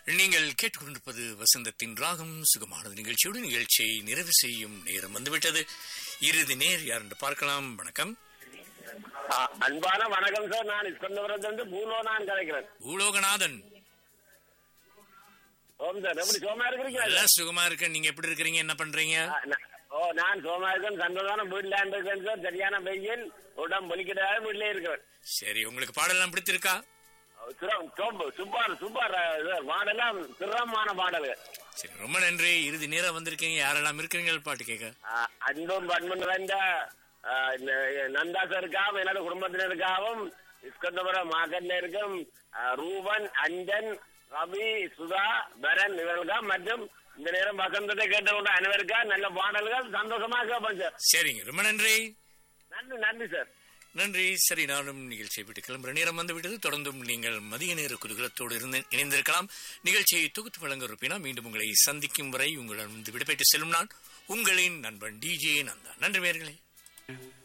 நீங்கள் கேட்டுக்கொண்டிருப்பது வசந்தத்தின் ராகம் சுகமானது நிகழ்ச்சியோடு நிகழ்ச்சியை நிறைவு செய்யும் நேரம் வந்துவிட்டது இறுதி நேர் யார் என்று பார்க்கலாம் வணக்கம் ஆ, அன்பான வணக்கம் சார் நான் இஸ்கந்தபுரத்துல இருந்து பூலோ நான் கலைக்கிறேன் பூலோகநாதன் ஓம் சார் எப்படி சோமா இருக்கிறீங்களா நல்லா சுகமா இருக்க நீங்க எப்படி இருக்கிறீங்க என்ன பண்றீங்க ஆ, நா- ஓ நான் சோமா இருக்கேன் சந்தோஷமான வீட்டுல இருக்கேன் சார் சரியான வெயில் உடம்பு வலிக்கிறதா வீட்டுல இருக்கிறேன் சரி உங்களுக்கு பாடலாம் பிடித்திருக்கா சிரம், சோம்பு, சூப்பர் சூப்பர் சார் பாடலாம் சிரமமான பாடல்கள் சரி ரொம்ப நன்றி இறுதி நேரம் வந்திருக்கீங்க யாரெல்லாம் இருக்கிறீங்க பாட்டு கேட்க ஆ, அன்பும் பண்பு நிறைந்த ஆ, ந- நந்தா சாருக்காகவும் என்னோட குடும்பத்தினருக்காகவும் இஸ்கந்தபுரம் மார்க்கெட்ல இருக்கும் ஆ, ரூபன் அஞ்சன் ரவி சுதா பரன் இவர்களுக்கா மற்றும் இந்த நேரம் வசந்தத்தை கேட்டுக்கொண்ட அனைவருக்கா நல்ல பாடல்கள் சந்தோஷமாக கேட்போம் சார் சரிங்க ரொம்ப நன்றி நன்றி நன்றி சார் நன்றி சரி நானும் நிகழ்ச்சியை விட்டு கிளம்புற நேரம் வந்துவிட்டது தொடர்ந்தும் நீங்கள் மதிய நேர குதூகலத்தோடு இருந்து இணைந்திருக்கலாம் நிகழ்ச்சியை தொகுத்து வழங்க இருப்பினா மீண்டும் உங்களை சந்திக்கும் வரை உங்களிடம் விடைபெற்று செல்லும் நான் உங்களின் நண்பன் டிஜே நந்தா நன்றி நேயர்களே